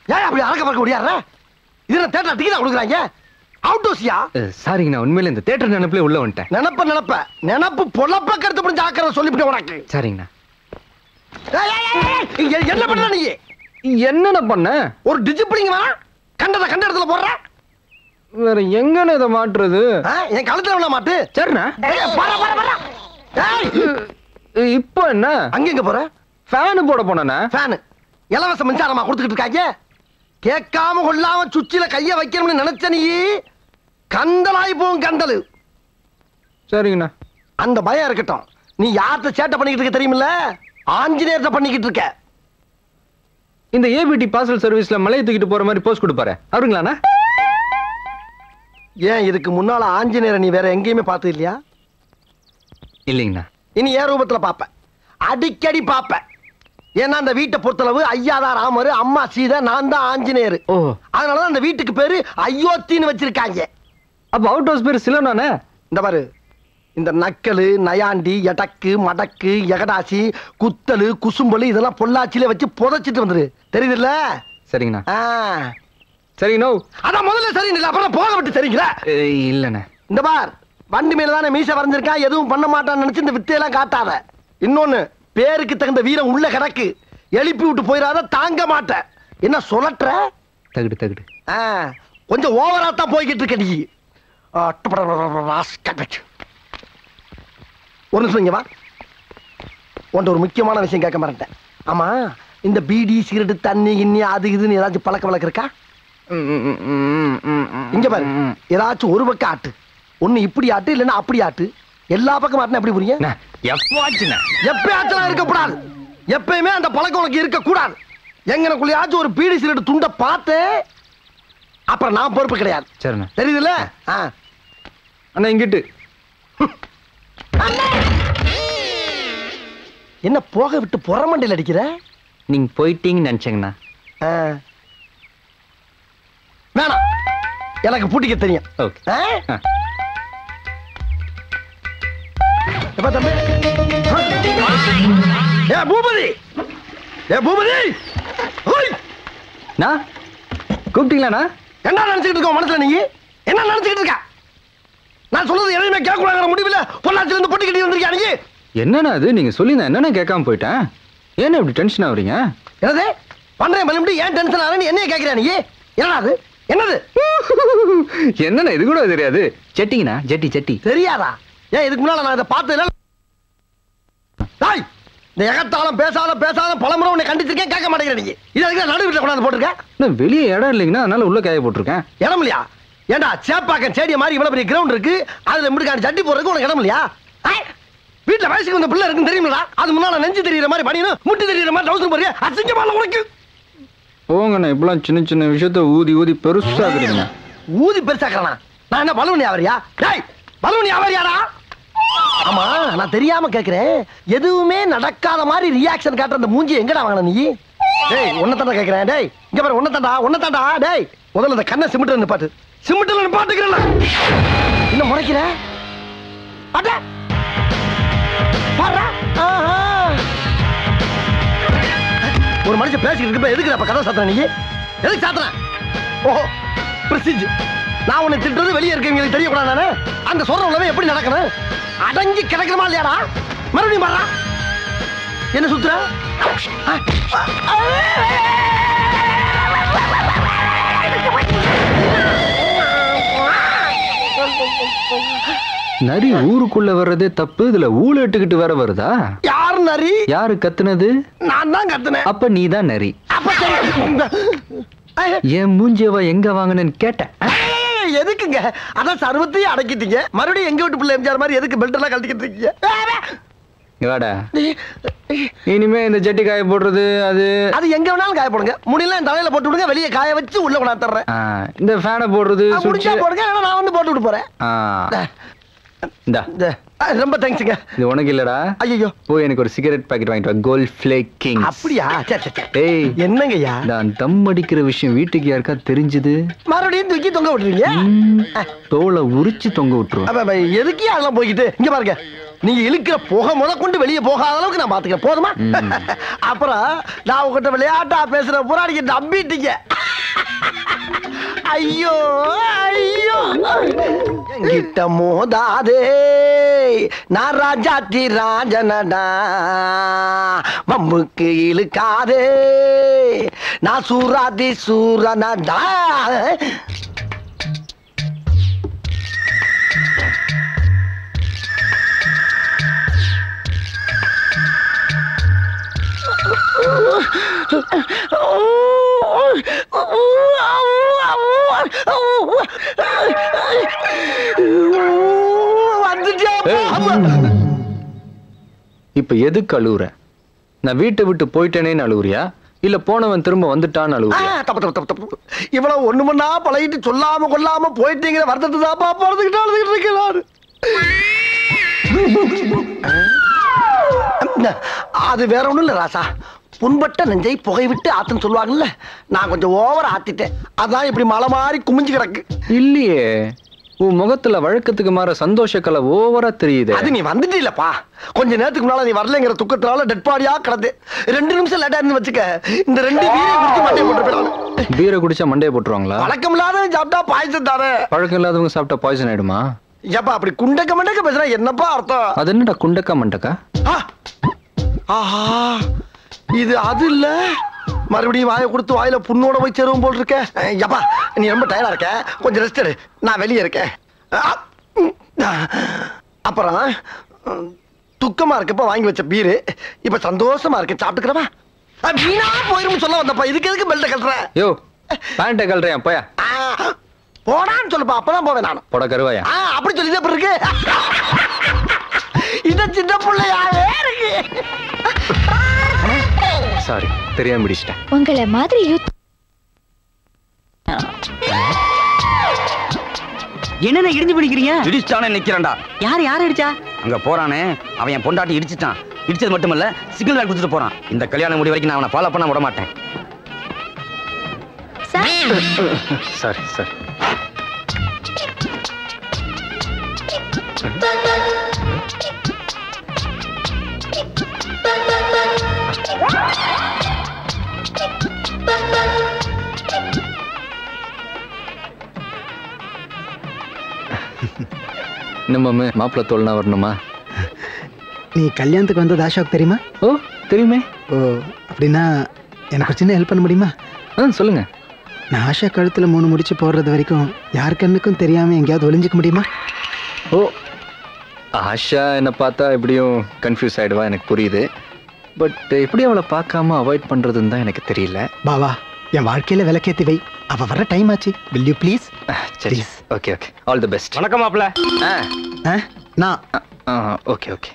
ஏன் அப்படி அறக்க பறக்க முடியாடுற இது என்ன தேட்டர் டிக்கெட் கொடுக்குறாங்க அவுட் ஹவுஸ்யா சாரிங்கண்ணா உண்மையில இந்த தேட்டர் நினைப்புல உள்ள வந்துட்டேன் நினப்ப நினப்ப நினப்பு பொழப்ப கருத்து புரிஞ்சு ஆக்கிற சொல்லிவிட்டு உனக்கு சரிங்கண்ணா ஏய், ஏய், ஏய், ஏய், இங்க என்ன பண்ண நீ என்னண்ணா பண்ண ஒரு டிசிப்ளின் வேணா கண்டத கண்ட இடத்துல போடுற வேற எங்கண்ணா இதை மாட்டுறது ஆ, என் கழுத்துல விட மாட்டு சரிண்ணா ஏய், பாரா, பாரா, பாரா. ஏய், இப்போ என்ன அங்க எங்க போற ஃபேனு போட போனேண்ணா ஃபேனு இலவச மின்சாரமா கொடுத்துக்கிட்டு இருக்காங்க கேட்காம கொள்ளாம சுச்சில கைய வைக்கணும்னு நினைச்ச நீ கந்தலாய் போகும் கந்தலு சரிங்கண்ணா அந்த பயம் இருக்கட்டும் நீ யார்கிட்ட சேட்டை பண்ணிக்கிட்டு இருக்க தெரியுமில்ல ஆஞ்சநேயர்கிட்ட பண்ணிக்கிட்டு இருக்க இந்த ஏபிடி பார்சல் சர்வீஸ்ல மலையை தூக்கிட்டு போற மாதிரி போஸ்ட் கொடுப்பாரு அவருங்களாண்ணா ஏன் இதுக்கு முன்னால ஆஞ்சநேயரை நீ வேற எங்கேயுமே பார்த்தது இல்லையா இல்லைங்கண்ணா இனி ஏன் ரூபத்துல பாப்ப அடிக்கடி பாப்ப ஏன்னா அந்த வீட்டை பொறுத்தளவு ஐயா தான் ராமர் அம்மா சீதை நான் தான் ஆஞ்சநேயர் ஓ அதனாலதான் அந்த வீட்டுக்கு பேரு அயோத்தின்னு வச்சிருக்காங்க அப்ப அவுட் ஹவுஸ் பேர் சிலோனாண்ணே இந்த பாரு இந்த நக்கலு நயாண்டி எடக்கு மடக்கு எகடாசி குத்தலு குசும்பலு இதெல்லாம் பொள்ளாச்சியில வச்சு புதைச்சிட்டு வந்துரு தெரியுதுல்ல சரிங்கண்ணா ஆ. சரிங்கண்ணா அதான் முதல்ல சரி இல்லை அப்புறம் போக விட்டு சரிங்களா ஏய், இல்லண்ணே இந்த பார் வண்டி மேல தானே மீச வரைஞ்சிருக்கான் எதுவும் பண்ண மாட்டான்னு நினைச்சு இந்த வித்தையெல்லாம் காட்டாத இன்னொன்னு பேருக்கு தகுந்த வீரம் உள்ள கிடக்கு எழுப்பி விட்டு போயிடாத தாங்க மாட்டேன் என்ன சொல்லட்டுற தகுடு தகுடு ஆ, கொஞ்சம் ஓவரா தான் போய்கிட்டு இருக்க நீ ஆ, ராஸ்கட். ஒரு நிமிஷம் இங்க வா உன்ட்ட ஒரு முக்கியமான விஷயம் கேட்க மாட்டேன் ஆமா இந்த பீடி சிகரெட்டு தண்ணி கிண்ணி அது இதுன்னு ஏதாச்சும் பழக்க வழக்கம் இருக்கா இங்க பாரு ஏதாச்சும் ஒரு பக்கம் ஆட்டு ஒண்ணு இப்படி ஆட்டு இல்லைன்னா அப்படி ஆட்டு எல்லா பக்கம் ஆட்டுனா எப்படி புரியும் அண்ணா, எப்பவாச்சுண்ணே எப்பயாச்சும் இருக்கக்கூடாது எப்பயுமே அந்த பழக்கம் உனக்கு இருக்கக்கூடாது எங்கனக்குள்ளயாச்சும் ஒரு பீடி சிகரெட் துண்டை பார்த்து அப்புறம் நான் பொறுப்பு கிடையாது சரிண்ணா தெரியுதுல்ல ஆ. அண்ணா இங்கிட்டு என்ன போக விட்டு புறமண்டையில் அடிக்கிற நீங்க போயிட்டீங்கன்னு நினைச்சேங்கண்ணா ஆ. வேணாம் எனக்கு பூட்டிக்க தெரியும் ஓகே ஆ? ஆ. எப்பா தம்பி ஆ? ஏ பூபதி ஏ பூபதி ஓய் நான் கூப்பிட்டீங்களாண்ணா என்ன நினைச்சுக்கிட்டு இருக்க உன் மனசுல நீ என்ன நினைச்சுக்கிட்டு இருக்க நான் சொல்றது எதையுமே கேட்கக்கூடாங்கிற முடிவில் பொள்ளாச்சில இருந்து பொட்டி கட்டி வந்திருக்கியா நீ என்னண்ணா அது நீங்க சொல்லி நான் என்னண்ணா கேட்காம போயிட்டேன் ஏன்னா இப்படி டென்ஷன் ஆகுறீங்க என்னது பண்றேன் மறுபடி ஏன் டென்ஷன் ஆகிற நீ என்னைய கேட்கிற நீ என்னடா அது என்னது என்னண்ணா இது கூட தெரியாது செட்டிங்கண்ணா ஜெட்டி ஜெட்டி தெரியாதா ஏன் இதுக்கு முன்னால நான் இதை பார்த்ததுல டாய் இந்த எகத்தாலும் பேசாத பேசாத பலமுறை உன்னை கண்டிச்சிருக்கேன் கேட்க மாட்டேங்கிற நீ இது அதுக்கு நடு வீட்டில் கொண்டாந்து போட்டிருக்க அண்ணா, வெளியே இடம் இல்லைங்கண்ணா அதனால உள்ள காய போட்டிருக்கேன் இடம் இல்லையா ஏண்டா சேப்பாக்கம் சேடிய மாதிரி இவ்வளவு பெரிய கிரவுண்ட் இருக்கு அதுல முடுக்காண்டி சட்டி போடுறதுக்கு உனக்கு இடம் இல்லையா ஐ! வீட்டுல வயசுக்கு வந்த பிள்ளை இருக்குன்னு தெரியுங்களா அது முன்னால நெஞ்சு தெரியுற மாதிரி பண்ணிடணும் முட்டி தெரியுற மாதிரி டவுசர் போறியா அசிங்கமான உனக்கு போங்கண்ணா இப்பெல்லாம் சின்ன சின்ன விஷயத்த ஊதி ஊதி பெருசாக்குறீங்கண்ணா ஊதி பெருசாக்குறானா நான் என்ன பலூன் வியாபாரியா டேய் பலூன் வியாபாரியாடா ஆமா நான் தெரியாம கேக்குறேன் எதுவுமே நடக்காத மாதிரி ரியாக்ஷன் காட்டுற அந்த மூஞ்சி எங்கடா வாங்கின நீ டேய் உன்னை தாண்டா கேக்குறேன் டேய் இங்க பாரு உன்னை தாண்டா உன்னை தாண்டா டேய் முதல்ல இந்த கண்ணை சிமிட்டு நிப்பாட்டு சிமிட்டில் நிப்பாட்டுக்கிறேன் இன்னும் முறைக்கிற அட பாரு ஒரு மனுஷன் பேசிக்கிட்டு இருக்கப்ப எதுக்கு அப்ப கதை சாத்துற நீ எதுக்கு சாத்துற ஓஹோ பிரசிஜ் நான் உன்னை திட்டுறது வெளியே இருக்கவங்களுக்கு தெரியக்கூடாது நானு அந்த சொல்ற உலகம் எப்படி நடக்கணும் அடங்கி கிடக்கிறமா இல்லையாடா மறுபடியும் பாடுறா என்ன சுத்துற ஆ, ஆ, நரி ஊருக்குள்ள வர்றதே தப்பு இதுல ஊழ இட்டுக்கிட்டு வேற வருதா யார் நரி யாரு கத்துனது நான் தான் கத்துனேன் அப்ப நீ தான் நரி அப்ப சரி. ஐய, என் மூஞ்சியவா எங்க வாங்கினேன்னு கேட்டேன் ஐய, எதுக்குங்க அதான் சர்வத்தையும் அடக்கிட்டீங்க மறுபடியும் எங்க வீட்டு பிள்ளை எம்ஜிஆர் மாதிரி எதுக்கு பெல்ட் எல்லாம் கழட்டிக்கிட்டு இருக்கீங்க இங்க வாடா இனிமே இந்த ஜட்டி காய போடுறது அது அது எங்க வேணாலும் காய போடுங்க முடியல என் தலையில போட்டு விடுங்க வெளியே காய வச்சு உள்ள கொண்டாந்து தர்றேன் ஆ, இந்த ஃபேனை போடுறது ஆ, முடிஞ்சா சுவிட்ச் போடுங்க இல்லைன்னா நான் வந்து போட்டு விட்டு போறேன் இந்தா இந்த, ஆ, ரொம்ப தேங்க்ஸுங்க இது உனக்கு இல்லடா ஐயோ போய் எனக்கு ஒரு சிகரெட் பாக்கெட் வாங்கிட்டு வா கோல்ட் ஃபிளேக்கிங் அப்படியா சரி சரி சரி. டேய் என்னங்கய்யா நான் தம் அடிக்கிற விஷயம் வீட்டுக்கு யாருக்கா தெரிஞ்சது மறுபடியும் தூக்கி தொங்க விட்டுறீங்க தோலை உரிச்சு தொங்க விட்டுருவேன் அப்ப, அப்ப, எதுக்கு அதெல்லாம் போய்கிட்டு இங்க பாருங்க நீங்க இழுக்கிற புகை முத கொண்டு வெளியே போகாத அளவுக்கு நான் பாத்துக்கிறேன் போதுமா அப்புறம் நான் உங்ககிட்ட விளையாட்டா பேசுற பூரா நீங்க நம்பிட்டீங்க ஐயோ ஐயோ என்கிட்ட மோதாதே நான் ராஜாத்தி ராஜனடா வம்புக்கு இழுக்காதே நான் சூராதி சூரனடா வந்துட்டேன் இப்ப எதுக்கு அழுவுற நான் வீட்டை விட்டு போயிட்டேனேன்னு அழுவுறியா இல்ல போனவன் திரும்ப வந்துட்டான்னு ஆ, அழுவுறியா தப்பு தப்பு தப்பு தப்பு இவ்வளவு ஒண்ணு மண்ணா பழகிட்டு சொல்லாம கொள்ளாம போயிட்டீங்கிற வருத்தத்தை தாப்பா போறதுக்கிட்ட அழுதுகிட்டு இருக்கேன் நானு. அது வேற ஒண்ணும் இல்ல ராசா புண்பட்ட நெஞ்சை புகை விட்டு ஆத்துன்னு சொல்லுவாங்கல்ல நான் கொஞ்சம் ஓவரா ஆத்திட்டேன் அதான் இப்படி மலை மாதிரி குமிஞ்சு கிடக்கு இல்லையே உன் முகத்துல வழக்கத்துக்கு மாற சந்தோஷ கலை ஓவரா தெரியுது அது நீ வந்துட்டீலப்பா கொஞ்ச நேரத்துக்கு முன்னால நீ வரலங்கிற துக்கத்தினால டெட் பாடியா கிடந்து ரெண்டு நிமிஷம் லேட்டா இருந்து வச்சுக்க இந்த ரெண்டு வீரை குடிச்சு மண்டையை போட்டு போயிடாது பீரை குடிச்சா மண்டையை போட்டுருவாங்களா பழக்கம் இல்லாத சாப்பிட்டா பாயசம் தானே பழக்கம் இல்லாதவங்க சாப்பிட்டா பாய்சன் ஆயிடுமா ஏப்பா அப்படி குண்டக்க மண்டக்க பேசுனா என்னப்பா அர்த்தம் அது என்னடா குண்டக்கா மண்டக்கா ஆ! ஆஹா இது அது இல்ல மறுபடியும் வாயை கொடுத்து வாயில புண்ணோட போய் சேருவோம் போல் இருக்க ஏப்பா நீ ரொம்ப டயர்டா இருக்க கொஞ்சம் ரெஸ்ட் எடு நான் வெளியே இருக்கேன் ஆ! ம். அப்புறம் ம், துக்கமா இருக்கப்ப வாங்கி வச்ச பீரு இப்ப சந்தோஷமா இருக்கு சாப்பிட்டுக்கிறவா வீணா போயிரும் சொல்ல வந்தப்பா இதுக்கு எதுக்கு பெல்ட் கட்டுற யோ பேண்ட்டை கல்றேன் போயா ஆ, போடான்னு சொல்லுப்பா அப்பதான் போவேன் நானும் போட கருவாயா ஆ, அப்படி சொல்லி எப்படி இருக்கு இந்த சின்ன பிள்ளையாவே இருக்கு சாரி தெரியாம பிடிச்சிட்டேன் உங்களை மாதிரி யூத் என்னென்ன இடிஞ்சு பிடிக்கிறீங்க இடிச்சானே நிக்கிறான்டா யார் யார் அடிச்சா அங்க போறானே அவன் என் பொண்டாட்டி இடிச்சிட்டான் இடிச்சது மட்டுமல்ல சிக்னல் லைட் கொடுத்துட்டு போறான் இந்த கல்யாணம் முடி வரைக்கும் நான் அவனை ஃபாலோ பண்ண விட மாட்டேன் சார் சாரி சாரி நம்ம மாப்பிள்ள தோல்னா வரணுமா நீ கல்யாணத்துக்கு வந்தது ஆஷாக்கு தெரியுமா ஓ தெரியுமே ஓ அப்படின்னா எனக்கு ஒரு சின்ன ஹெல்ப் பண்ண முடியுமா ஆ சொல்லுங்க நான் ஆஷா கழுத்துல மூணு முடிச்சு போடுறது வரைக்கும் யார் கண்ணுக்கும் தெரியாம எங்கேயாவது ஒளிஞ்சிக்க முடியுமா ஓ ஆஷா என்னை பார்த்தா எப்படியும் கன்ஃபியூஸ் ஆயிடுவா எனக்கு புரியுது பட் எப்படி அவளை பார்க்காம அவாய்ட் பண்றதுன்னு தான் எனக்கு தெரியல பாவா என் வாழ்க்கையில விளக்கேத்தி வை அவ வர டைம் ஆச்சு வில் யூ ப்ளீஸ் சரி Please. Okay okay all the best வணக்கம் மாப்பிள்ள ஆ நான் ஓகே ஓகே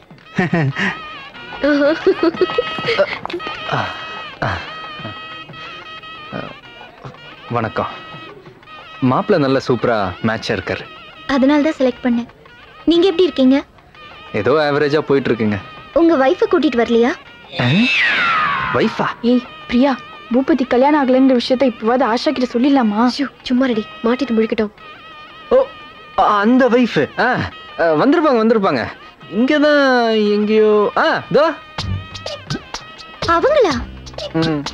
வணக்கம் மாப்பிள்ள நல்ல சூப்பரா மேட்சா இருக்காரு அதனால தான் செலக்ட் பண்ணேன் நீங்க எப்படி இருக்கீங்க ஏதோ ஆவரேஜா போயிட்டு இருக்குங்க உங்க வைஃபை கூட்டிட்டு வரலையா வைஃபா ஏய் பிரியா பூபதி கல்யாணம் ஆகலைன்ற விஷயத்த இப்பவாது ஆஷா கிட்ட சொல்லிடலாமா ஷூ, சும்மா ரெடி மாட்டிட்டு முழிக்கட்டும் ஓ ஆ, அந்த வைஃப் ஆ ஆ, வந்திருப்பாங்க வந்திருப்பாங்க இங்க தான் எங்கேயோ ஆ தோ அவங்களா ம்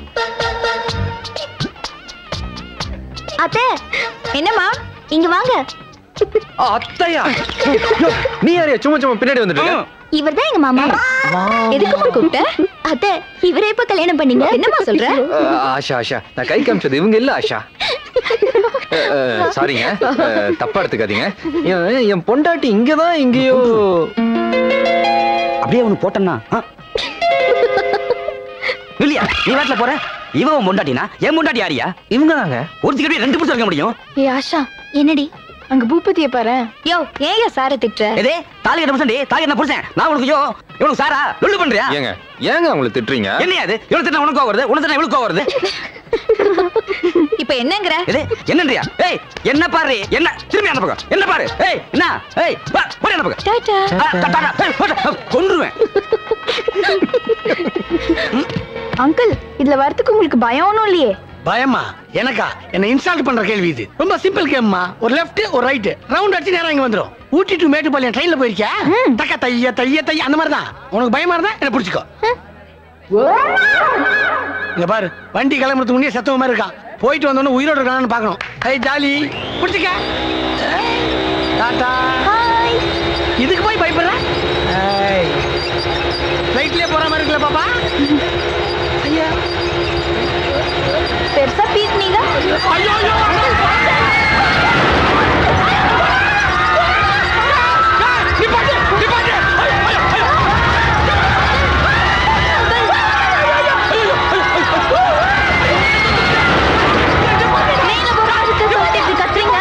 அத்தை என்னம்மா இங்க வாங்க ஆ, அத்தையா யோ, நீ யாரையா சும்மா சும்மா பின்னாடி வந்துட்டு இருக்க? இவர்தான் எங்க மாமா எதுக்குமா கூப்பிட்ட அத்தை இவரே இப்ப கல்யாணம் பண்ணீங்க என்னம்மா சொல்ற ஆ, ஆஷா ஆஷா நான் கை காமிச்சது இவங்க இல்ல ஆஷா ஆ, ஆ, சாரிங்க ஆ, தப்பா எடுத்துக்காதீங்க என் என் பொண்டாட்டி இங்கதான் எங்கேயோ அப்படியே அவனுக்கு போட்டேன்னா ஆ? இல்லையா நீ வாட்டில போற இவன் உன் பொண்டாட்டினா என் பொண்டாட்டி யாரியா இவங்க தாங்க ஒரு சிக்கடி ரெண்டு புருஷன் இருக்க முடியும் ஏய் ஆஷா என்னடி அங்க பூபதிய பாரு யோ ஏன் சார திட்டுற எதே தாலி கட்ட புருஷன் தாலி கட்ட புருஷன் நான் உனக்கு யோ இவனுக்கு சாரா லொல்லு பண்றியா ஏங்க ஏங்க அவங்களை திட்டுறீங்க என்னையா அது இவனுக்கு திட்டம் உனக்கு கோவம் வருது உனக்கு திட்டம் இவளுக்கு கோவம் வருது இப்ப என்னங்கற எது என்னன்றியா ஏய் என்ன பாரு என்ன திரும்பி அந்த பக்கம் என்ன பாரு ஏய் என்ன ஏய் வா போடி அந்த பக்கம் டாடா ஆ, டா, டா, டா. ஏய், போடா. கொன்றுவேன் அங்கிள் இதுல வரதுக்கு உங்களுக்கு பயம் ஒண்ணும் இல்லையே பயமா எனக்கா என்ன இன்ஸ்டால் பண்ற கேள்வி இது ரொம்ப சிம்பிள் கேம்மா ஒரு லெஃப்ட் ஒரு ரைட் ரவுண்ட் அடிச்சு நேரா இங்க வந்துரும் ஊட்டி டு மேட்டுப்பாளையம் ட்ரெயின்ல போயிருக்கியா தக்க தைய தைய தைய அந்த மாதிரி தான் உனக்கு பயமா இருந்தா என்ன பிடிச்சிக்கோ இங்க பாரு வண்டி கிளம்புறதுக்கு முன்னே செத்தவ மாதிரி இருக்கான் போயிட்டு வந்தோடனே உயிரோட இருக்கானு பார்க்கணும் ஐய் ஜாலி பிடிச்சிக்க டாடா இதுக்கு போய் பயப்படுற ஏய் ஃப்ளைட்லயே போற மாதிரி இருக்குல்ல பாப்பா ஐயா பெருசா பீட்னீங்க ஐயோ ஐயோ ஏய், நிப்பாட்டு, நிப்பாட்டு. ஐயோ, ஐயோ, ஐயோ. மேல போறதுக்கு சொல்லிட்டு இப்படி கத்துறீங்க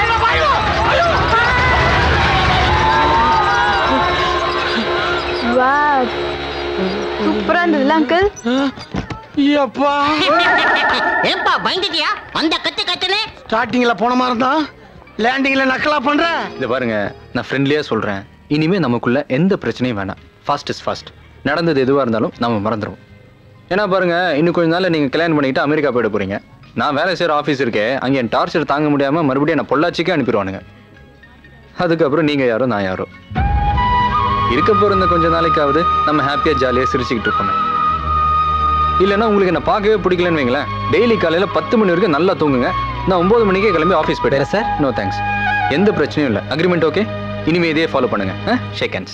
வா சூப்பரா இருந்ததுல அங்கிள் அப்பா ஏப்பா பயந்துட்டியா அந்த கத்து கத்துனே ஸ்டார்டிங்ல போன மாதிரி இருந்தா லேண்டிங்ல நக்கலா பண்ற இத பாருங்க நான் ஃப்ரெண்ட்லியா சொல்றேன் இனிமே நமக்குள்ள எந்த பிரச்சனையும் வேணாம் ஃபாஸ்ட் இஸ் ஃபாஸ்ட் நடந்தது எதுவா இருந்தாலும் நம்ம மறந்துடுவோம் ஏன்னா பாருங்க இன்னும் கொஞ்ச நாள்ல நீங்க கல்யாணம் பண்ணிட்டு அமெரிக்கா போயிட போறீங்க நான் வேலை செய்யற ஆஃபீஸ் இருக்கே அங்க என் டார்ச்சர் தாங்க முடியாம மறுபடியும் என்ன பொள்ளாச்சிக்கே அனுப்பிடுவானுங்க அதுக்கப்புறம் நீங்க யாரோ நான் யாரோ இருக்க போற இந்த கொஞ்ச நாளைக்காவது நம்ம ஹாப்பியா ஜாலியா சிரிச்சுக்கிட்டு இருப்போமே இல்லைன்னா உங்களுக்கு என்ன பார்க்கவே பிடிக்கலன்னு வைங்களேன் டெய்லி காலையில பத்து மணி வரைக்கும் நல்லா தூங்குங்க நான் ஒன்பது மணிக்கே கிளம்பி ஆஃபீஸ் போயிட்டேன் சார் நோ தேங்க்ஸ் எந்த பிரச்சனையும் இல்லை அக்ரிமெண்ட் ஓகே இனிமே இதே ஃபாலோ பண்ணுங்க ஷேக் ஹேண்ட்ஸ்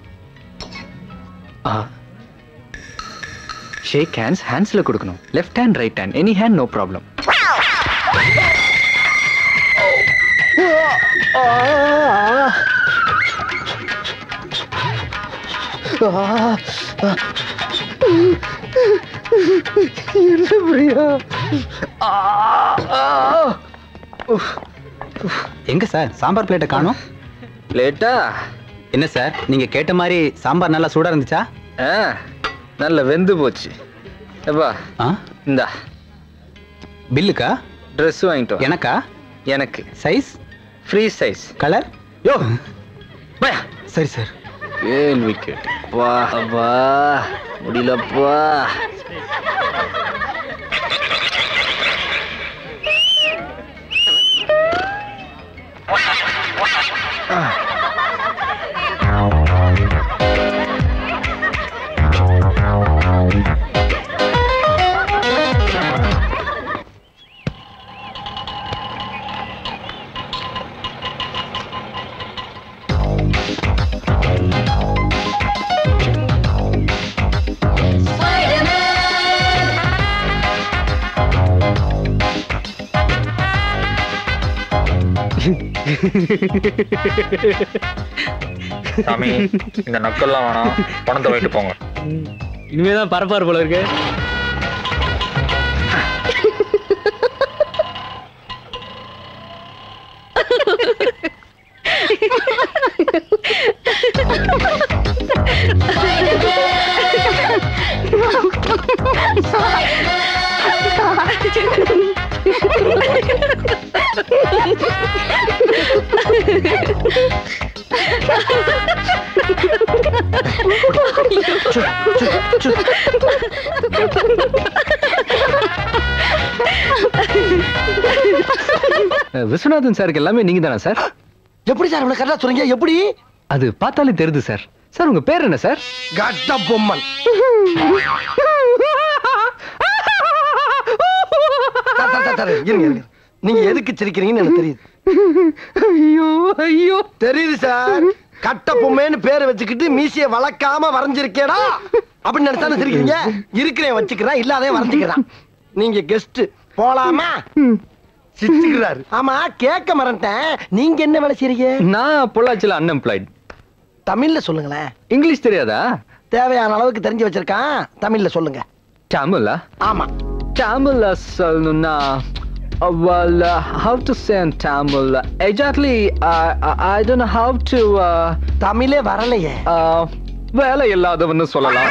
ஷேக் ஹேண்ட்ஸ் ஹேண்ட்ஸில் கொடுக்கணும் left hand right hand any hand no problem எங்க சார் சாம்பார் பிளேட்டை காணோம் லேட்டா என்ன சார் நீங்க கேட்ட மாதிரி சாம்பார் நல்லா சூடா இருந்துச்சா ஆ நல்ல வெந்து போச்சு எப்பா ஆ இந்தா பில்லுக்கா ட்ரெஸ் வாங்கிட்டோம் எனக்கா எனக்கு சைஸ் ஃப்ரீ சைஸ் கலர் யோ பயா சரி சார் கேள்வி கேட்டு வா வா முடியலப்பா சாமி இந்த நக்கல்லாம் வேணாம் பணத்தை வாங்கிட்டு போங்க இனிமேதான் பரப்பாரு போல இருக்கு அஹ், விஸ்வநாதன் சாருக்கு எல்லாமே நீங்க தானே சார் எப்படி சார் இவ்வளவு கரெக்டா சொல்றீங்க எப்படி அது பார்த்தாலே தெரியுது சார் சார் உங்க பேர் என்ன sir Katta Bomman sir, sir, sir, sir, இருங்க, இருங்க. நீங்க எதுக்கு சிரிக்கிறீங்கன்னு எனக்கு தெரியுது ஐயோ ஐயோ தெரியுது சார் கட்ட பொம்மைன்னு பேரை வச்சுக்கிட்டு மீசிய வளர்க்காம வரைஞ்சிருக்கேடா அப்படின்னு நினைச்சானே சிரிக்கிறீங்க இருக்கிறேன் வச்சுக்கிறேன் இல்லாதே வரைஞ்சுக்கிறான் நீங்க கெஸ்ட் போலாமா சிரிச்சுக்கிறாரு ஆமா கேட்க மறந்துட்டேன் நீங்க என்ன வேலை செய்றீங்க நான் பொள்ளாச்சியில் அன்எம்ப்ளாய்ட் தமிழ்ல சொல்லுங்களேன் இங்கிலீஷ் தெரியாதா தேவையான அளவுக்கு தெரிஞ்சு வச்சிருக்கான் தமிழ்ல சொல்லுங்க தமிழா ஆமா தமிழ்ல சொல்லணும்னா well uh, how to say in Tamil exactly I, I, I don't know how to uh, தமிழே வரலையே uh, வேலை இல்லாதவன்னு சொல்லலாம்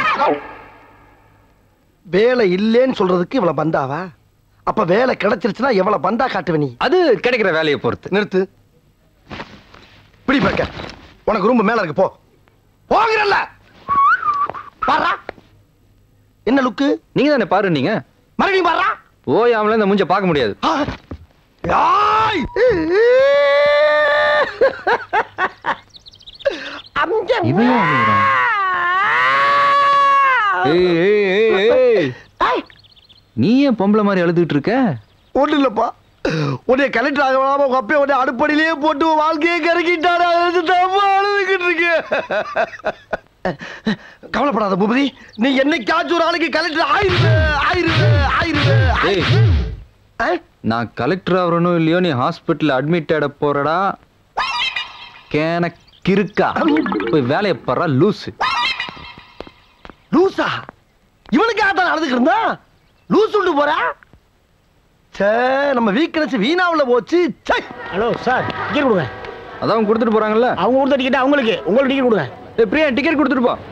வேலை இல்லேன்னு சொல்றதுக்கு இவ்வளவு பந்தாவா அப்ப வேலை கிடைச்சிருச்சுன்னா எவ்வளவு பந்தா காட்டுவ நீ அது கிடைக்கிற வேலையை பொறுத்து நிறுத்து பிடி பார்க்க உனக்கு ரூம் மேல இருக்கு போ போகிறல்ல பாரா என்ன லுக்கு நீங்க தானே பாரு நீங்க மறுபடியும் பாரா ஓயாமல இந்த மூஞ்ச பார்க்க முடியாது யாய் இவன் ஏன் அழுகுறான்? ஏய், ஏய், ஏய், ஏய். நீ ஏன் பொம்பளை மாதிரி அழுதுகிட்டு இருக்க ஒண்ணு இல்லப்பா உன்னை கலெக்டர் ஆக வேணாம உங்க அப்பா உன்னை அடுப்படியிலேயே போட்டு உன் வாழ்க்கையை கறக்கிட்டாரு அழுதுகிட்டு இருக்கு கவலைப்படாத பூபதி நீ என்னைக்காச்சும் ஒரு ஆளுக்கு கலெக்டர் ஆயிரு ஆயிரு ஆயிரு ஏய் நான் கலெக்டர் ஆகிறனும் இல்லையோ நீ ஹாஸ்பிட்டல் அட்மிட் ஆட போறடா கேன கிறுக்கா போய் வேலையை பாரு லூசு லூசா இவனுக்காக தான் நடந்துக்கு இருந்தா லூஸ் விட்டு போறா சே நம்ம வீக்னஸ் வீணாவுல போச்சு சே ஹலோ சார் டிக்கெட் கொடுங்க அதான் கொடுத்துட்டு போறாங்கல்ல அவங்க கொடுத்த டிக்கெட் அவங்களுக்கு உங்களுக்கு டிக்கெட் கொடுங்க ஏய் பிரியா டிக்கெட் கொடுத்துட்டு போ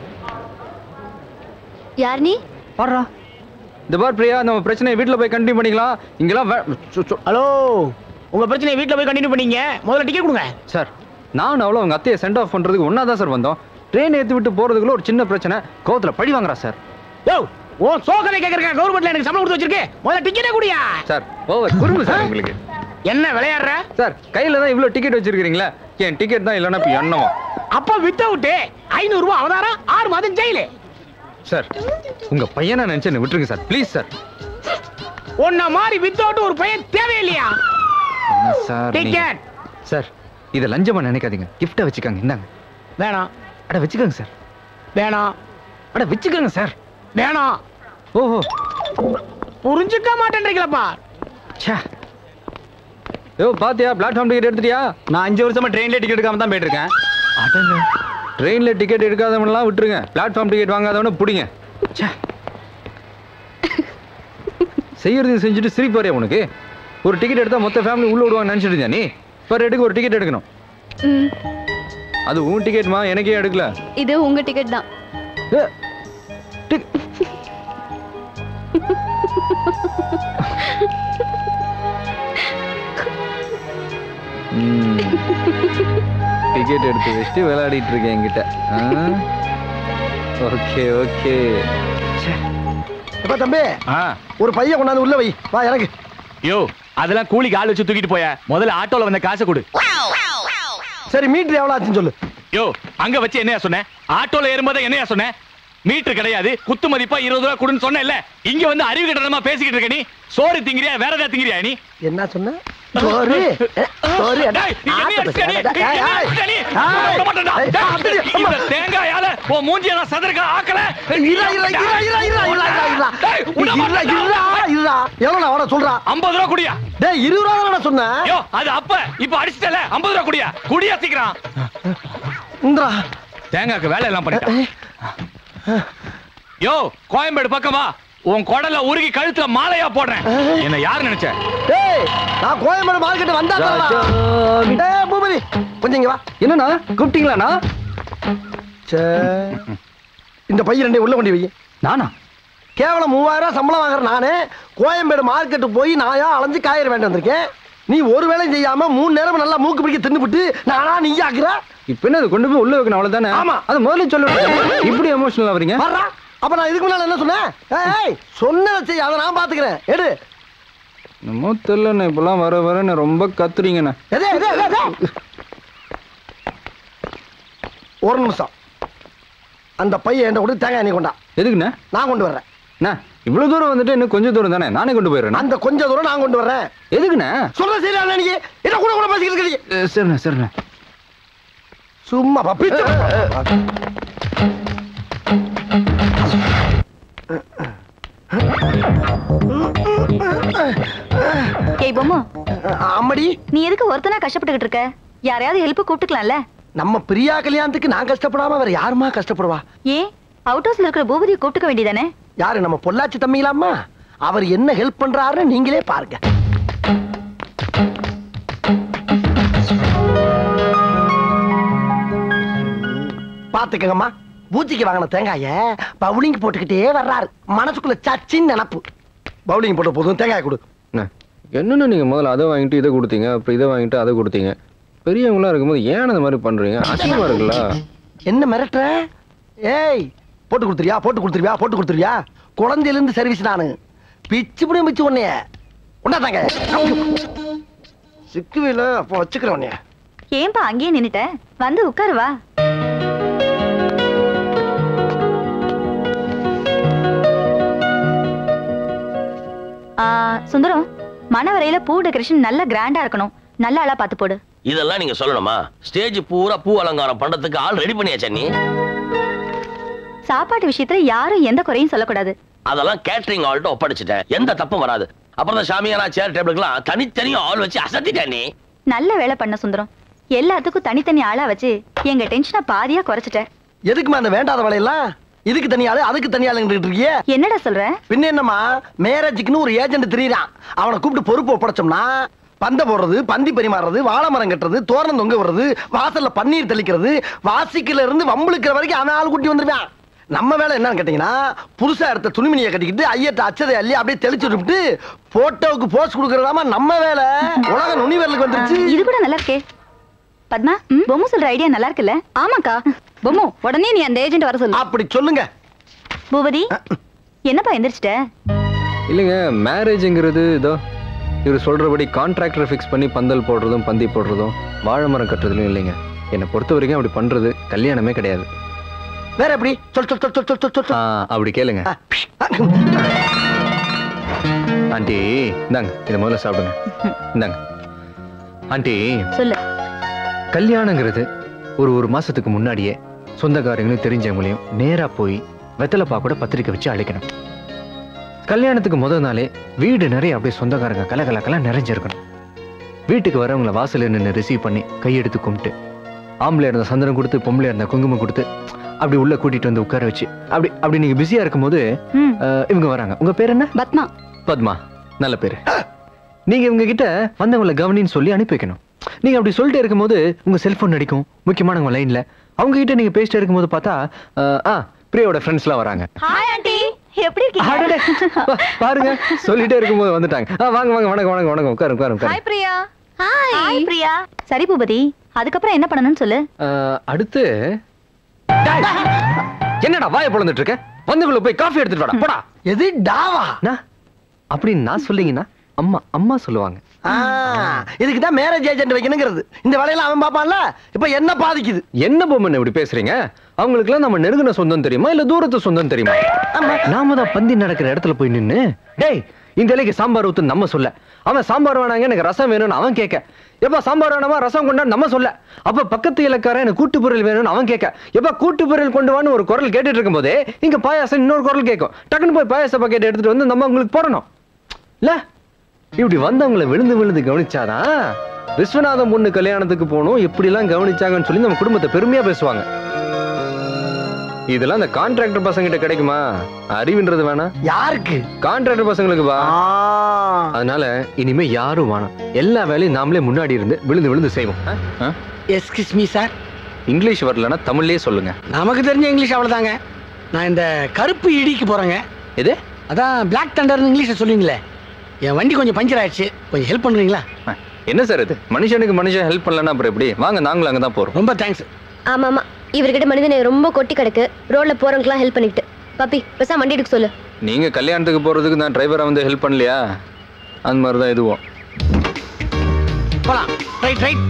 யார் நீ பாடுறா இந்த பார் பிரியா நம்ம பிரச்சனையை வீட்டில் போய் கண்டினியூ பண்ணிக்கலாம் இங்கெல்லாம் வே- சு- சு- ஹலோ உங்க பிரச்சனையை வீட்டில் போய் கண்டினியூ பண்ணீங்க முதல்ல டிக்கெட் கொடுங்க சார் நான் அவ்வளோ அவங்க அத்தையை சென்ட் ஆஃப் பண்ணுறதுக்கு ஒன்றா தான் சார் வந்தோம் ட்ரெயின் ஏற்றி விட்டு போகிறதுக்குள்ள ஒரு சின்ன பிரச்சனை கோவத்தில் பழி வாங்குறா சார் யோ ஓ சோகனை கேட்கறேன் கவர்மெண்ட்ல எனக்கு சம்பளம் கொடுத்து வச்சிருக்கு முதல்ல டிக்கெட்டே குடியா சார் ஓவர் குறும்பு சார் உங்களுக்கு என்ன விளையாடுற சார் கையில் தான் இவ்வளோ டிக்கெட் வச்சிருக்கீங்களா என் டிக்கெட் தான் இல்லைன்னா இப்போ எண்ணமா அப்ப வித் அவுட் ஐநூறு ரூபாய் அவதாரம் ஆறு மாதம் ஜெயிலு சார் உங்க பையனை நினைச்சு என்னை விட்டுருங்க சார் ப்ளீஸ் சார் உன்ன மாதிரி வித் அவுட் ஒரு பையன் தேவையில்லையா என்ன சார் நீங்க- டிக்கெட் சார் இதை லஞ்சமா நினைக்காதீங்க கிஃப்டை வச்சுக்கோங்க இந்தாங்க வேணாம் அட வச்சுக்கோங்க சார் வேணாம் அட வச்சுக்கோங்க சார் வேணாம் ஓஹோ புரிஞ்சுக்க மாட்டேன்றீங்களப்பா ச்சே யோ பாத்தியா பிளாட்ஃபார்ம் டிக்கெட் எடுத்துட்டியா நான் அஞ்சு வருஷமா ட்ரெயின்ல டிக்கெட் எடுக்காம தான் போயிட்டு இருக்கேன் அடங்க ட்ரெயினில் டிக்கெட் எடுக்காதவனெல்லாம் விட்டுருங்க பிளாட்ஃபார்ம் டிக்கெட் வாங்காதவன பிடிங்க ச்சே செய்யறதையும் செஞ்சுட்டு சிரிப்பாரியா உனக்கு ஒரு டிக்கெட் எடுத்தா மொத்த ஃபேமிலி உள்ள விடுவாங்க நினைச்சிட்டு இருந்தியா நீ பர் எடுக்க ஒரு டிக்கெட் எடுக்கணும் ம், அது உன் டிக்கெட்மா எனக்கே எடுக்கல இது உங்க டிக்கெட் தான் ஏ, டிக்- ம். டிக்கெட் எடுத்து வச்சுட்டு விளையாடிட்டு இருக்கேன் என்கிட்ட ஓகே ஓகே எப்ப தம்பி ஒரு பையன் கொண்டாந்து உள்ள வை வா எனக்கு யோ அதெல்லாம் கூலிக்கு ஆள் வச்சு தூக்கிட்டு போய முதல்ல ஆட்டோல வந்த காசை கொடு சரி மீட்டர் எவ்வளவு ஆச்சுன்னு சொல்லு யோ அங்க வச்சு என்னையா சொன்னேன் ஆட்டோல ஏறும்போது என்னையா சொன்னேன் மீட்டர் கிடையாது குத்து மதிப்பா இருபது ரூபா கொடுன்னு சொன்னேன்ல இங்க வந்து அறிவு கட்டணமா பேசிக்கிட்டு இருக்க நீ சோறு திங்கிறியா வேற ஏதாவது திங்கிறியா நீ என்ன சொன்ன சோறு அஹ், சோறு அட, டேய், நீ என்னைய ஆத்த அடிச்சிட்ட நீ? பசி, அட, என்னைய ஏய், அடிச்சிட்ட நீ? ஏய், நான் விட மாட்டேன்டா. ஏய், டேய், அப்படி, இந்த அம்மா. தேங்காயால உன் மூஞ்சிய நான் சதுரக்க ஆக்கல இருடா, இருடா, இருடா, இருடா, இருடா, இருடா, இருடா, இருடா. டேய், விட இருடா, மாட்டேன்டா. இருடா, இருடா. எவ்வளவு அவன சொல்றா ஐம்பது ரூபா குடியா டேய் இருபது ரூபா தானே சொன்னேன் யோ அது அப்ப இப்ப அடிச்சிட்டல ஐம்பது ரூபா குடியா குடியா சீக்கிரம் இந்தா தேங்காய்க்கு வேலை எல்லாம் பண்ணிட்டான் யோ கோயம்பேடு பக்கமா உன் குடல உருகி கழுத்துல மாலையா போடுறேன் என்ன யாரு நினைச்ச டேய் நான் கோயம்பேடு மார்க்கெட் வந்தா ராஜா. டேய் பூபதி கொஞ்சம் இங்க வா என்னண்ணா கூப்பிட்டீங்களாண்ணா ச்சே. இந்த பையன் ரெண்டையும் உள்ள கொண்டு வை நானா கேவலம் மூவாயிரம் ரூபாய் சம்பளம் வாங்குற நானே கோயம்பேடு மார்க்கெட்டு போய் நாயா அலைஞ்சு காய்கறி வேண்டி வந்திருக்கேன் நீ ஒரு வேலையும் செய்யாம மூணு நேரம் நல்லா மூக்கு பிடிக்க தின்னுபிட்டு நானா நீ ஆக்குற இப்ப என்ன அது கொண்டு போய் உள்ள வைக்கணும் அவ்வளவுதானே ஆமா. அது முதல்ல சொல்லுங்க இப்படி எமோஷனல் ஆவறீங்க வர்றா அப்ப நான் இதுக்கு முன்னால என்ன சொன்னேன் ஏய், ஏய் சொன்னதை செய் அதை நான் பாத்துக்கிறேன் எடு என்னமோ தெரியலண்ணே இப்பெல்லாம் வர வரன்னு ரொம்ப கத்துறீங்கண்ணே எதே எதே எதே, எதே ஒரு நிமிஷம் அந்த பையன் என்கிட்ட கூட தேங்காய் எண்ணெய் கொண்டா எதுக்குண்ணே நான் கொண்டு வர்றேன் அண்ணா இவ்வளவு தூரம் வந்துட்டு இன்னும் கொஞ்சம் தூரம் தானே நானே கொண்டு போயிடுறேன் அந்த கொஞ்ச தூரம் நான் கொண்டு வர்றேன் எதுக்குண்ணே சொல்ற சரியா நீங்க என்ன கூட கூட பேசிக்கிட்டு இருக்கீங்க அஹ், சரிண்ணே சரிண்ணே சும்மா பப்பிச்சு ஏய் பொம்மா அம்மடி நீ எதுக்கு ஒருத்தனா கஷ்டப்பட்டுக்கிட்டு இருக்க யாரையாவது ஹெல்ப் கூப்பிட்டுக்கலாம்ல நம்ம பிரியா கல்யாணத்துக்கு நான் கஷ்டப்படாம வேற யாருமா கஷ்டப்படுவா ஏன் அவுட் ஹவுஸ்ல இருக்கிற பூபதியை கூப்பிட்டுக்க வேண்டியதானே யாரு நம்ம பொள்ளாச்சி தம்பிங்களாம்மா அவர் என்ன ஹெல்ப் பண்றாருன்னு நீங்களே பாருங்க பாத்துக்கங்கம்மா பூச்சிக்கு வாங்கின தேங்காய பவுலிங் போட்டுக்கிட்டே வர்றாரு மனசுக்குள்ள சச்சின்னு நினப்பு பவுலிங் போட்ட போதும் தேங்காய் கொடு அண்ணே, என்னண்ணே நீங்க முதல்ல அதை வாங்கிட்டு இதை கொடுத்தீங்க அப்புறம் இதை வாங்கிட்டு அதை கொடுத்தீங்க பெரியவங்களா இருக்கும்போது ஏன் அந்த மாதிரி பண்றீங்க அசிங்கமா இருக்குல்ல என்ன மிரட்டுற ஏய் போட்டு கொடுத்துருவியா போட்டு கொடுத்துருவியா போட்டு கொடுத்துருவியா குழந்தையில இருந்து சர்வீஸ் நானு பிச்சு பிடி பிச்சு உன்னைய உண்டாதாங்க சிக்குவில அப்போ வச்சுக்கிறேன் உன்னைய ஏன்பா அங்கேயே நின்னுட்ட வந்து உட்காரு வா ஆ, சுந்தரம் மணவரையில பூ டெக்கரேஷன் நல்ல கிராண்டா இருக்கணும் நல்ல ஆளா பார்த்து போடு இதெல்லாம் நீங்க சொல்லணுமா ஸ்டேஜ் பூரா பூ அலங்காரம் பண்றதுக்கு ஆள் ரெடி பண்ணியாச்சா நீ சாப்பாட்டு விஷயத்துல யாரும் எந்த குறையும் சொல்லக்கூடாது அதெல்லாம் கேட்டரிங் ஆள்கிட்ட ஒப்படைச்சிட்டேன் எந்த தப்பும் வராது அப்புறம் இந்த சாமியானா சேர் டேபிளுக்குலாம் தனித்தனியா ஆள் வச்சு அசத்திட்டேன் நீ நல்ல வேலை பண்ண சுந்தரம் எல்லாத்துக்கும் தனித்தனி ஆளா வச்சு எங்க டென்ஷனை பாதியா குறைச்சிட்டேன் எதுக்குமா அந்த வேண்டாத வேலையெல்லாம் இதுக்கு தனியாளு அதுக்கு தனியாளுங்கிட்டு இருக்கியே என்னடா சொல்ற பின்ன என்னம்மா மேரேஜுக்குன்னு ஒரு ஏஜென்ட் திரியறான் அவனை கூப்பிட்டு பொறுப்பு ஒப்படைச்சோம்னா பந்த போடுறது பந்தி பரிமாறுறது வாழை மரம் கட்டுறது தோரணம் தொங்க விடுறது வாசல்ல பன்னீர் தெளிக்கிறது வாசிக்கல இருந்து வம்புழுக்கிற வரைக்கும் அவன் ஆள் கூட்டி வந்துருவான் நம்ம வேலை என்னன்னு கேட்டீங்கன்னா புதுசா எடுத்த துணிமணியை கட்டிக்கிட்டு ஐயத்தை அச்சதை அள்ளி அப்படியே தெளிச்சு விட்டுட்டு போட்டோவுக்கு போஸ்ட் கொடுக்கறதாமா நம்ம வேலை உலக நுனி விரலுக்கு வந்துருச்சு இது கூட நல்லா இருக்கே பத்மா பொம்மு சொல்ற ஐடியா நல்லா இருக்குல்ல ஆமாக்கா பொம்மு உடனே நீ அந்த ஏஜென்ட் வர சொல்லு அப்படி சொல்லுங்க பூபதி என்னப்பா எந்திரிச்சிட்ட இல்லைங்க மேரேஜுங்கிறது இதோ இவர் சொல்றபடி கான்ட்ராக்டரை ஃபிக்ஸ் பண்ணி பந்தல் போடுறதும் பந்தி போடுறதும் வாழை மரம் கட்டுறதுலையும் இல்லைங்க என்னை பொறுத்த வரைக்கும் அப்படி பண்றது கல்யாணமே கிடையாது வேற எப்படி சொல் சொல் சொல் சொல் சொல் சொல் சொல் ஆ, அப்படி கேளுங்க ஆண்டி இந்தாங்க இதை முதல்ல சாப்பிடுங்க இந்தாங்க ஆண்டி சொல்லு கல்யாணங்கிறது ஒரு ஒரு மாசத்துக்கு முன்னாடியே சொந்தக்காரங்களும் தெரிஞ்சவங்களையும் நேரா போய் வெத்தலைப்பா கூட பத்திரிக்கை வச்சு அழைக்கணும் கல்யாணத்துக்கு முதல் நாளே வீடு நிறைய அப்படியே சொந்தக்காரங்க கலகலக்கெல்லாம் நிறைஞ்சிருக்கணும் வீட்டுக்கு வரவங்கள வாசல்ல நின்று ரிசீவ் பண்ணி கையெடுத்து கும்பிட்டு ஆம்பளை இருந்த சந்தனம் கொடுத்து பொம்பளை இருந்த குங்குமம் கொடுத்து அப்படி உள்ள கூட்டிட்டு வந்து உட்கார வச்சு அப்படி அப்படி நீங்க பிஸியா இருக்கும்போது அஹ், இவங்க வராங்க உங்க பேர் என்ன பத்மா பத்மா நல்ல பேரு நீங்க இவங்க கிட்ட வந்தவங்களை கவனின்னு சொல்லி அனுப்பி வைக்கணும் நீங்க அப்படி சொல்லிட்டு இருக்கும்போது உங்க செல்போன் அடிக்கும் முக்கியமானவங்க லைன்ல அவங்க கிட்ட நீங்க பேசிட்டு இருக்கும்போது பார்த்தா அஹ், ஆ பிரியாவோட ஃப்ரெண்ட்ஸ்லாம் வராங்க ஹாய் ஆண்டி எப்படி அடடே, பா- பாருங்க சொல்லிட்டே இருக்கும்போது வந்துட்டாங்க ஆ, வாங்க வாங்க வணக்கம் வணக்கம் வணக்கம் உட்காரு உட்காரு உட்காரு hi Priya hi hi Priya சரி பூபதி அதுக்கப்புறம் என்ன பண்ணணும்னு சொல்லு அஹ், அடுத்து டேய், என்னடா வாயை பொழந்துட்டு இருக்க வந்துக்குள்ள போய் காஃபி எடுத்துட்டு வாடா போடா எது டாவா அப்படின்னு நான் சொல்லிங்கன்னா அம்மா அம்மா சொல்லுவாங்க இதுக்கு தான் மேரேஜ் ஏஜென்ட் வைக்கணுங்கிறது இந்த வேலையெல்லாம் அவன் பாப்பான்ல இப்ப என்ன பாதிக்குது என்ன பொம்மன் இப்படி பேசுறீங்க அவங்களுக்குலாம் நம்ம நெருங்கின சொந்தம் தெரியுமா இல்ல தூரத்து சொந்தம் தெரியுமா நாம தான் பந்தி நடக்கிற இடத்துல போய் நின்னு டேய் இந்த இலைக்கு சாம்பார் ஊத்து நம்ம சொல்ல அவன் சாம்பார் வேணாங்க எனக்கு ரசம் வேணும்னு அவன் கேட்க எப்பா சாம்பார் வேணாமா ரசம் கொண்டான்னு நம்ம சொல்ல அப்ப பக்கத்து இலக்காரன் எனக்கு கூட்டு பொருள் வேணும்னு அவன் கேட்க எப்பா கூட்டு பொருள் கொண்டு வான்னு ஒரு குரல் கேட்டுட்டு இருக்கும்போதே இங்க பாயாசம் இன்னொரு குரல் கேட்கும் டக்குன்னு போய் பாயாச பாக்கெட் எடுத்துட்டு வந்து நம்ம உங்களுக்கு போடணும் இல்ல இப்படி வந்தவங்களை விழுந்து விழுந்து கவனிச்சாதான் விஸ்வநாதம் பொண்ணு கல்யாணத்துக்கு போகணும் எப்படிலாம் கவனிச்சாங்கன்னு சொல்லி நம்ம குடும்பத்தை பெருமையா பேசுவாங்க இதெல்லாம் அந்த கான்ட்ராக்டர் பசங்கிட்ட கிடைக்குமா அறிவுன்றது வேணாம் யாருக்கு கான்ட்ராக்டர் பசங்களுக்கு வா அதனால இனிமே யாரும் வேணாம் எல்லா வேலையும் நாமளே முன்னாடி இருந்து விழுந்து விழுந்து செய்வோம் எஸ்கிஸ் மீ சார் இங்கிலீஷ் வரலன்னா தமிழ்லயே சொல்லுங்க நமக்கு தெரிஞ்ச இங்கிலீஷ் அவ்வளவுதாங்க நான் இந்த கருப்பு இடிக்கு போறேங்க எது அதான் பிளாக் தண்டர்னு இங்கிலீஷ்ல சொல்லுவீங்களே என் வண்டி கொஞ்சம் பஞ்சர் ஆயிடுச்சு கொஞ்சம் ஹெல்ப் பண்றீங்களா என்ன சார் இது மனுஷனுக்கு மனுஷன் ஹெல்ப் பண்ணலன்னா அப்புறம் எப்படி வாங்க நாங்களும் அங்க தான் போறோம் ரொம்ப தேங்க்ஸ் ஆமா ஆமா இவர்கிட்ட மனிதனை ரொம்ப கொட்டி கிடக்கு ரோட்ல போறவங்களுக்குலாம் ஹெல்ப் பண்ணிட்டு பப்பி பெருசா வண்டி எடுக்க சொல்லு நீங்க கல்யாணத்துக்கு போறதுக்கு நான் டிரைவரா வந்து ஹெல்ப் பண்ணலையா அந்த மாதிரி தான் இதுவும் போலாம் ரைட் ரைட்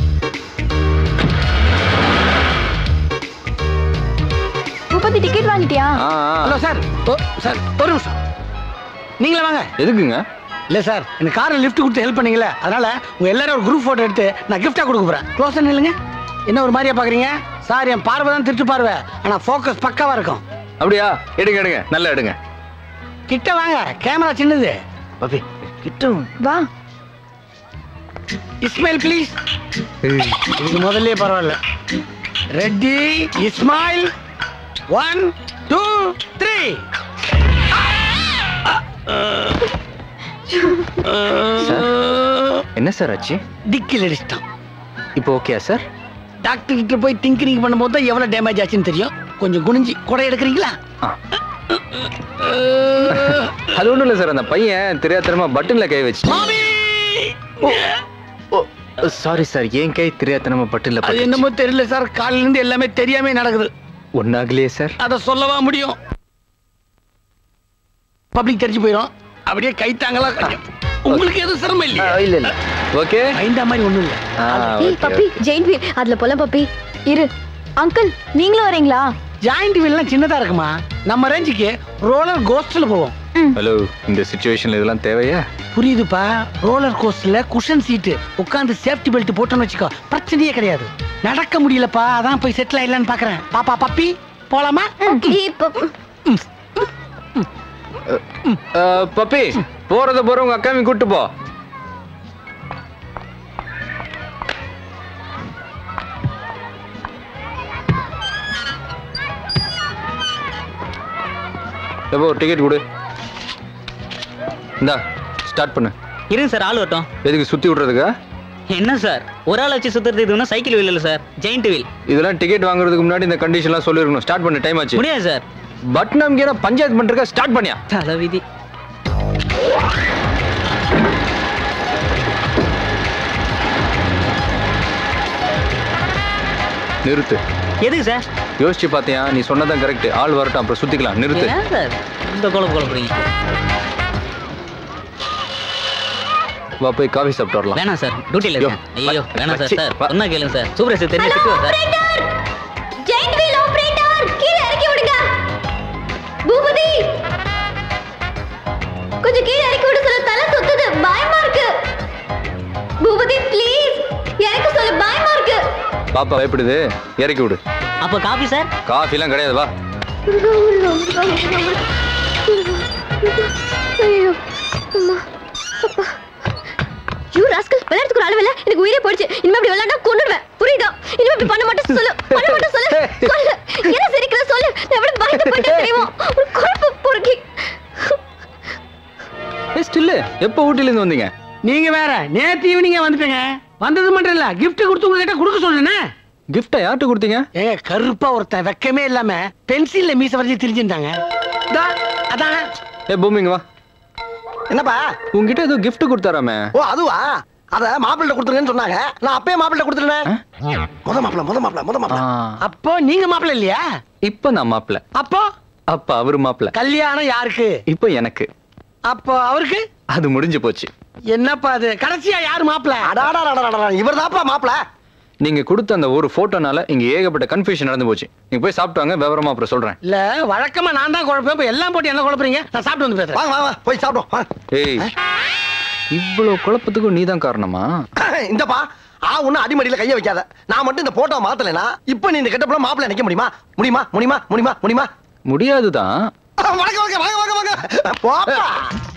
பூபதி டிக்கெட் வாங்கிட்டியா ஹலோ சார் ஓ சார் ஒரு நிமிஷம் நீங்களே வாங்க எதுக்குங்க இல்ல சார் எனக்கு காரில் லிஃப்ட் கொடுத்து ஹெல்ப் பண்ணீங்களே அதனால உங்க எல்லாரும் ஒரு குரூப் போட்டோ எடுத்து நான் கிஃப்டா கொடுக்க போறேன் க்ளோஸ் இல்லைங்க என்ன ஒரு மாதிரியா பாக்குறீங்க சார் என் பார்வை தான் திருட்டு பார்வை ஆனா ஃபோக்கஸ் பக்காவா இருக்கும் அப்படியா எடுங்க எடுங்க நல்லா எடுங்க கிட்ட வாங்க கேமரா சின்னது பப்பி கிட்ட வா இஸ்மாயில் ப்ளீஸ் இதுக்கு முதல்ல பரவாயில்ல Reddy Ismail one two three என்ன சார் ஆச்சு டிக்கில் அடிச்சிட்டான் இப்போ ஓகே சார் டாக்டர் கிட்ட போய் திங்கிரிங் பண்ணும்போது தான் எவ்வளவு டேமேஜ் ஆச்சுன்னு தெரியும் கொஞ்சம் குனிஞ்சி குடை எடுக்கிறீங்களா அது ஒண்ணும் இல்ல சார் அந்த பையன் தெரியாதனமா பட்டன்ல கை வச்சு சாரி சார் என் கை தெரியாதனமா பட்டன்ல அது என்னமோ தெரியல சார் காலையில இருந்து எல்லாமே தெரியாம நடக்குது ஒன்னாகலையே சார் அத சொல்லவா முடியும் பப்ளிக் தெரிஞ்சு போயிடும் அப்படியே கைத்தாங்களா கொஞ்சம். உங்களுக்கு எதுவும் சிரமம் இல்லையா இல்ல இல்ல ஓகே ஐந்தா மாதிரி ஒண்ணும் இல்ல ஏய் பப்பி ஜெயின் வீல் அதுல போலாம் பப்பி இரு அங்கிள் நீங்களும் வரீங்களா ஜாயிண்ட் வீல்லாம் சின்னதா இருக்குமா நம்ம ரேஞ்சுக்கு ரோலர் கோஸ்ட்ல போவோம் ஹலோ இந்த சுச்சுவேஷன்ல இதெல்லாம் தேவையா புரியுதுப்பா ரோலர் கோஸ்டர்ல குஷன் சீட்டு உட்காந்து சேஃப்டி பெல்ட் போட்டோன்னு வச்சுக்கோ பிரச்சனையே கிடையாது நடக்க முடியலப்பா அதான் போய் செட்டில் ஆயிடலான்னு பாக்குறேன் பாப்பா பப்பி போலாமா அஹ், பப்பி போறத போற உங்க அக்காவையும் கூட்டு போ எப்போ ஒரு டிக்கெட் கொடு இந்தா ஸ்டார்ட் பண்ணு இருங்க சார் ஆள் வரட்டும் எதுக்கு சுத்தி விடுறதுக்கா என்ன சார் ஒரு ஆள் வச்சு சுத்துறது இதுனா சைக்கிள் வீல் இல்ல சார் ஜெயிண்ட் வீல் இதெல்லாம் டிக்கெட் வாங்குறதுக்கு முன்னாடி இந்த கண்டிஷன்லாம் சொல்லிருக்கணும் ஸ்டார்ட் பண்ணு டைம் ஆச்சு முடியாது சார் பட் நமக்கு பஞ்சாயத்து பண்றதுக்கா ஸ்டார்ட் பண்ணியா தலைவிதி நிறுத்து எதுக்கு சார் யோசிச்சு பாத்தியா நீ சொன்னதான் கரெக்ட் ஆள் வரட்டும் அப்புறம் சுத்திக்கலாம் நிறுத்து ஏன் சார் இந்த குழப்பம் குழப்பறீங்க வா போய் காஃபி சாப்பிட்டு வரலாம் வேணாம் சார் டியூட்டில இருக்கேன் ஐயோ வேணாம் சார் சார் சொன்னா கேளுங்க சார் சூப்பர் சார் தெரிஞ்சு திட்டுவார் சார் ஜெயிண்ட் வீல் ஆபரேட்டர் கீழே இறக்கி விடுங்க பூபதி கொஞ்சம் கீழே இறக்கி விட சொல்ல தலை சுத்துது பயமா இருக்கு பூபதி ப்ளீஸ் இறக்க சொல்ல பயமா இருக்கு பாப்பா பயப்படுது இறக்கி விடு அப்ப காபி சார் காஃபிலாம் கிடையாது வா ஐயோ அம்மா அப்பா யூ ராஸ்கல் விளையாட்டுக்கு ஒரு அளவு இல்ல எனக்கு உயிரே போயிடுச்சு இனிமே இப்படி விளையாண்டா கொன்னுடுவேன் புரியுதா இனிமே இப்படி பண்ண மாட்டேன் சொல்லு பண்ண மாட்டேன் சொல்லு சொல்லு என்ன சிரிக்கிற சொல்லு நான் எவ்வளவு பயந்து போயிட்டேன் தெரியுமா ஒரு குழப்ப பொறுக்கி ஏ ஸ்டில்லு எப்போ ஊட்டில இருந்து வந்தீங்க நீங்க வேற நேத்து ஈவினிங்க வந்துட்டேங்க வந்தது மட்டும் இல்ல கிஃப்ட் கொடுத்து உங்ககிட்ட கொடுக்க சொன்னேனே கிஃப்டா யார்கிட்ட கொடுத்தீங்க ஏங்க கருப்பா ஒருத்தன் வெக்கமே இல்லாம பென்சில்ல மீச வரைஞ்சி திரிஞ்சிருந்தாங்க இதா, அதானே ஏ பூமிங்க வா என்னப்பா உங்ககிட்ட ஏதோ gift கொடுத்தாராமே ஓ அதுவா அத மாப்பிள்ளை கொடுத்துருங்கன்னு சொன்னாங்க நான் அப்பயே மாப்பிள்ளை கொடுத்துருந்தேன் முத மாப்பிள்ள முத மாப்பிள்ள முத மாப்பிள்ள அப்போ நீங்க மாப்பிள்ள இல்லையா இப்ப நான் மாப்பிள்ள அப்போ அப்ப அவரு மாப்பிள்ள கல்யாணம் யாருக்கு இப்போ எனக்கு அப்போ அவருக்கு அது முடிஞ்சு போச்சு என்னப்பா அது கடைசியா யாரு மாப்பிள்ள அடாடா இவர் தான்ப்பா மாப்பிள்ள நீங்க கொடுத்த அந்த ஒரு போட்டோனால இங்க ஏகப்பட்ட கன்ஃபியூஷன் நடந்து போச்சு நீங்க போய் சாப்பிட்டு வாங்க விவரமா அப்புறம் சொல்றேன் இல்ல வழக்கமா நான் தான் குழப்பேன் இப்ப எல்லாம் போட்டு என்ன குழப்பறீங்க நான் சாப்பிட்டு வந்து பேசுறேன் வாங்க வாங்க போய் சாப்பிடுவோம் வாங்க ஏய் இவ்வளவு குழப்பத்துக்கும் நீதான் காரணமா இந்தப்பா ஆ ஒண்ணு அடிமடியில கைய வைக்காத நான் மட்டும் இந்த போட்டோ மாத்தலைனா இப்ப நீ இந்த கெட்டப்ல மாப்பிள்ள நிக்க முடியுமா முடியுமா முடியுமா முடியுமா முடியுமா முடியாதுதான் வாங்க வாங்க வாங்க வாங்க வாங்க போப்பா